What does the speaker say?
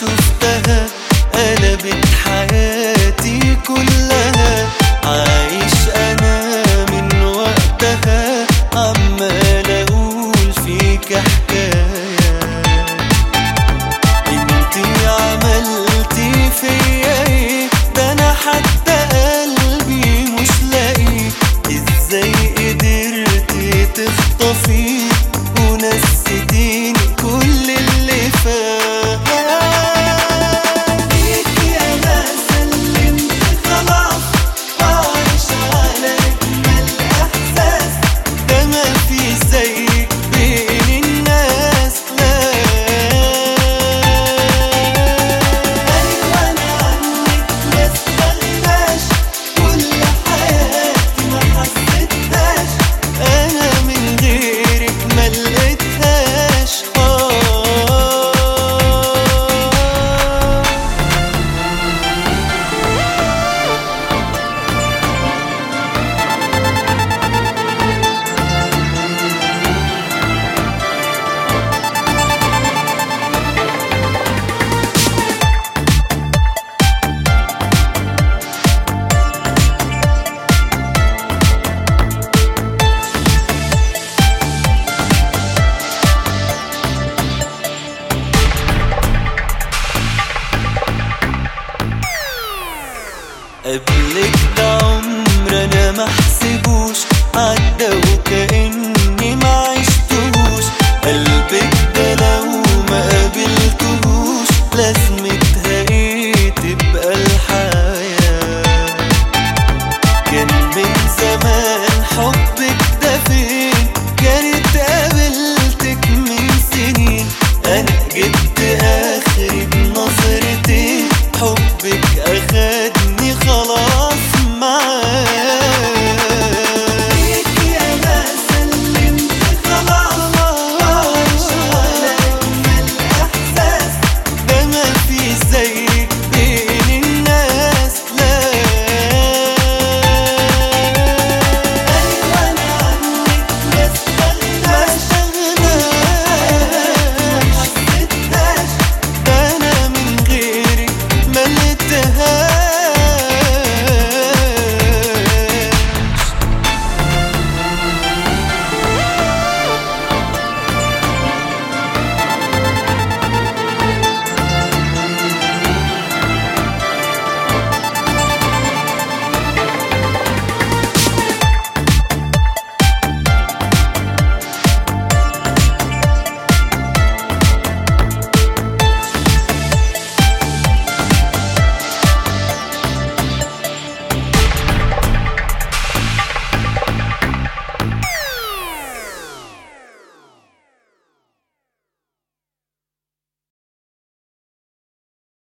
شفتها قلبت حياتي كلها عايش انا من وقتها عمال اقول فيك حكايه انتي عملتي فيا ايه ده انا حتى قلبي مش لاقي ازاي قدرتي تخطفي ونسيتيني كل اللي فات ليكي انا سلمت خلاص وعايش على اجمل احساس ده ما في زيك بين الناس لا ايوه انا عنك ما استغناش كل حياتي ما حسيتهاش انا من غيرك ما لقيتهاش آه قبلك ده عمر انا ما احسبوش عدى وكاني ما عشتوش قلبك ده لو ما قابلتهوش لازم